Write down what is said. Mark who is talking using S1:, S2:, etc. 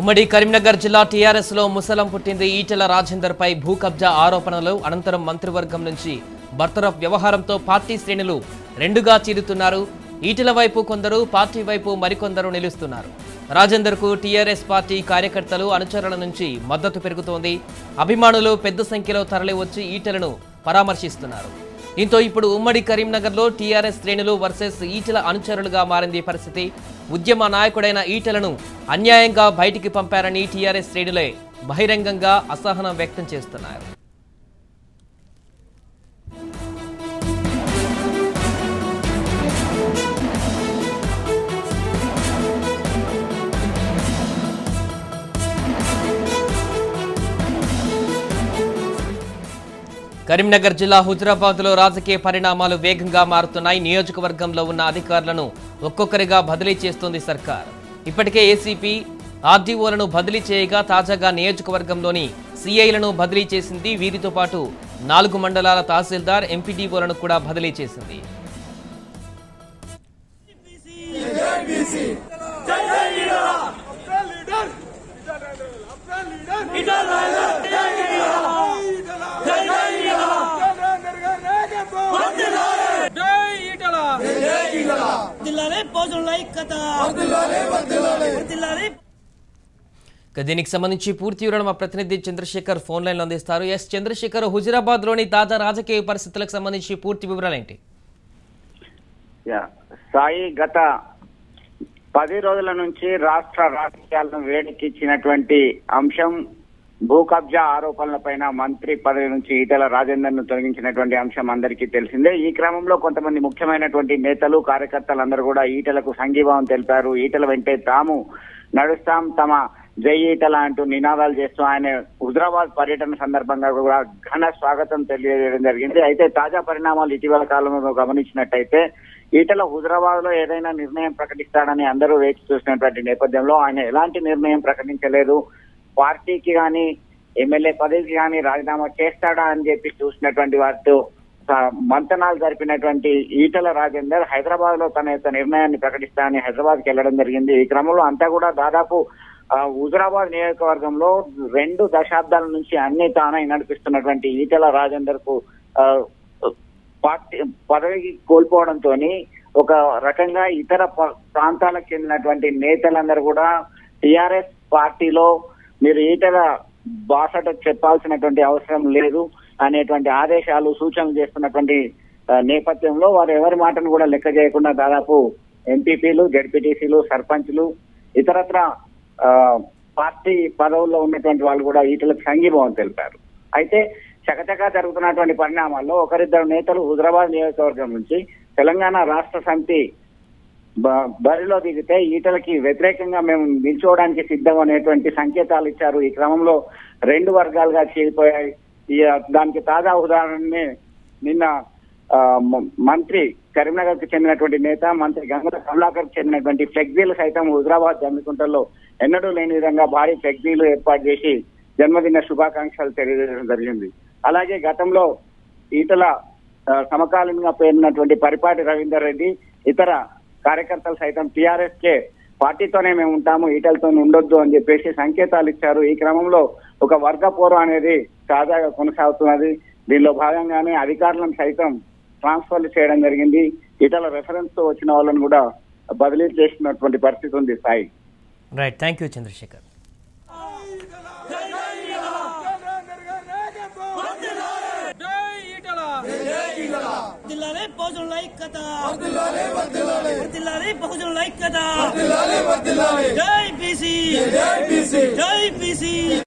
S1: ఉమ్మడి కరీంనగర్ జిల్లా టీఆర్ఎస్ లో ముసలం పుట్టింది ఈటెల రాజేందర్ పై భూ కబ్జా ఆరోపణలు అనంతరం మంత్రివర్గం నుంచి బర్తరఫ్ వ్యవహారంతో పార్టీ శ్రేణులు రెండుగా చీరుతున్నారు ఈటెల వైపు కొందరు పార్టీ వైపు మరికొందరు నిలుస్తున్నారు రాజేందర్ కు టీఆర్ఎస్ పార్టీ కార్యకర్తలు అనుచరుల నుంచి మద్దతు పెరుగుతోంది అభిమానులు పెద్ద సంఖ్యలో తరలివచ్చి ఈటెలను పరామర్శిస్తున్నారు దీంతో ఇప్పుడు ఉమ్మడి కరీంనగర్లో టీఆర్ఎస్ శ్రేణులు వర్సెస్ ఈటెల అనుచరులుగా మారింది పరిస్థితి ఉద్యమ నాయకుడైన ఈటెలను అన్యాయంగా బయటికి పంపారని టీఆర్ఎస్ శ్రేణులే బహిరంగంగా అసహనం వ్యక్తం చేస్తున్నారు కరీంనగర్ జిల్లా హుజరాబాద్ లో రాజకీయ పరిణామాలు వేగంగా మారుతున్నాయి నియోజకవర్గంలో ఉన్న అధికారులను ఒక్కొక్కరిగా బదిలీ చేస్తోంది సర్కార్ ఇప్పటికే ఏసీపీ ఆర్డీఓలను బదిలీ చేయగా తాజాగా నియోజకవర్గంలోని సీఐలను బదిలీ చేసింది వీరితో పాటు నాలుగు మండలాల తహసీల్దార్ ఎంపీడీఓలను కూడా బదిలీ చేసింది
S2: వర్దిల్లాలే భోజనం ఐక్యత వర్దిల్లాలే
S1: ఇక దీనికి సంబంధించి పూర్తి వివరణ మా ప్రతినిధి చంద్రశేఖర్ ఫోన్ లైన్ అందిస్తారు ఎస్ చంద్రశేఖర్ హుజరాబాద్ లోని తాజా రాజకీయ పరిస్థితులకు సంబంధించి పూర్తి వివరాలు ఏంటి
S3: యా. సాయి గత పది రోజుల నుంచి రాష్ట్ర రాజకీయాలను వేడెక్కించినటువంటి అంశం భూ కబ్జా ఆరోపణలపైన మంత్రి పదవి నుంచి ఈటెల రాజేందర్ ను తొలగించినటువంటి అంశం అందరికీ తెలిసిందే ఈ క్రమంలో కొంతమంది ముఖ్యమైనటువంటి నేతలు కార్యకర్తలందరూ కూడా ఈటెలకు సంఘీభావం తెలిపారు ఈటెల వెంటే తాము నడుస్తాం తమ జై ఈటల అంటూ నినాదాలు చేస్తూ ఆయన హుజరాబాద్ పర్యటన సందర్భంగా కూడా ఘన స్వాగతం తెలియజేయడం జరిగింది అయితే తాజా పరిణామాలు ఇటీవల కాలంలో గమనించినట్టయితే ఈటల హుజరాబాద్ లో ఏదైనా నిర్ణయం ప్రకటిస్తాడని అందరూ వేచి చూసినటువంటి నేపథ్యంలో ఆయన ఎలాంటి నిర్ణయం ప్రకటించలేదు పార్టీకి కానీ ఎమ్మెల్యే పదవికి కానీ రాజీనామా చేస్తాడా అని చెప్పి చూసినటువంటి వారితో ఆ, మంతనాలు జరిపినటువంటి ఈటల రాజేందర్ హైదరాబాద్ లో తన యొక్క నిర్ణయాన్ని ప్రకటిస్తానని హైదరాబాద్ కి వెళ్లడం జరిగింది ఈ క్రమంలో అంతా కూడా దాదాపు ఆ, హుజరాబాద్ నియోజకవర్గంలో రెండు దశాబ్దాల నుంచి అన్ని తానే నడిపిస్తున్నటువంటి ఈటల రాజేందర్ కు ఆ, పార్టీ పదవికి కోల్పోవడంతో ఒక రకంగా ఇతర ప- ప్రాంతాలకు చెందినటువంటి నేతలందరూ కూడా టిఆర్ఎస్ పార్టీలో మీరు ఈటల బాసట చెప్పాల్సినటువంటి అవసరం లేదు అనేటువంటి ఆదేశాలు సూచనలు చేస్తున్నటువంటి ఆ, నేపథ్యంలో వారు ఎవరి మాటను కూడా లెక్క చేయకుండా దాదాపు ఎంపీపీలు జడ్పీటీసీలు సర్పంచ్లు ఇతరత్ర ఆ, పార్టీ పదవుల్లో ఉన్నటువంటి వాళ్ళు కూడా ఈటలకు సంఘీభావం తెలిపారు అయితే చకచకా జరుగుతున్నటువంటి పరిణామాల్లో ఒకరిద్దరు నేతలు హుజరాబాద్ నియోజకవర్గం నుంచి తెలంగాణ రాష్ట్ర సమితి బ- బరిలో దిగితే ఈటలకి వ్యతిరేకంగా మేము నిల్చోవడానికి సిద్ధం అనేటువంటి సంకేతాలు ఇచ్చారు ఈ క్రమంలో రెండు వర్గాలుగా చీలిపోయాయి ఈ దానికి తాజా ఉదాహరణని నిన్న ఆ, మ- మంత్రి కరీంనగర్ కు చెందినటువంటి నేత మంత్రి గంగుల కమలాకర్ చెందినటువంటి ఫ్లెక్సీలు సైతం హుజరాబాద్ జమ్మికుంటలో ఎన్నడూ లేని విధంగా భారీ ఫ్లెక్సీలు ఏర్పాటు చేసి జన్మదిన శుభాకాంక్షలు తెలియజేయడం జరిగింది అలాగే గతంలో ఈటల ఆ, సమకాలీనంగా పేరున్నటువంటి పరిపాటి రవీందర్ రెడ్డి ఇతర కార్యకర్తలు సైతం టిఆర్ఎస్ కే పార్టీతోనే మేము ఉంటాము ఈటలతో ఉండొద్దు అని చెప్పేసి సంకేతాలు ఇచ్చారు ఈ క్రమంలో ఒక వర్గ పోరు అనేది తాజాగా కొనసాగుతున్నది దీనిలో భాగంగానే అధికారులను సైతం ట్రాన్స్ఫర్లు చేయడం జరిగింది ఈటల రెఫరెన్స్ తో వచ్చిన వాళ్ళని కూడా బదిలీ చేసినటువంటి పరిస్థితి ఉంది Sai
S1: right thank you Chandrashekar
S2: వర్దిల్లాలే భోజనం ఐక్యత వర్దిల్లాలే భోజనం ఐక్యత జై బీసీ జై బీసీ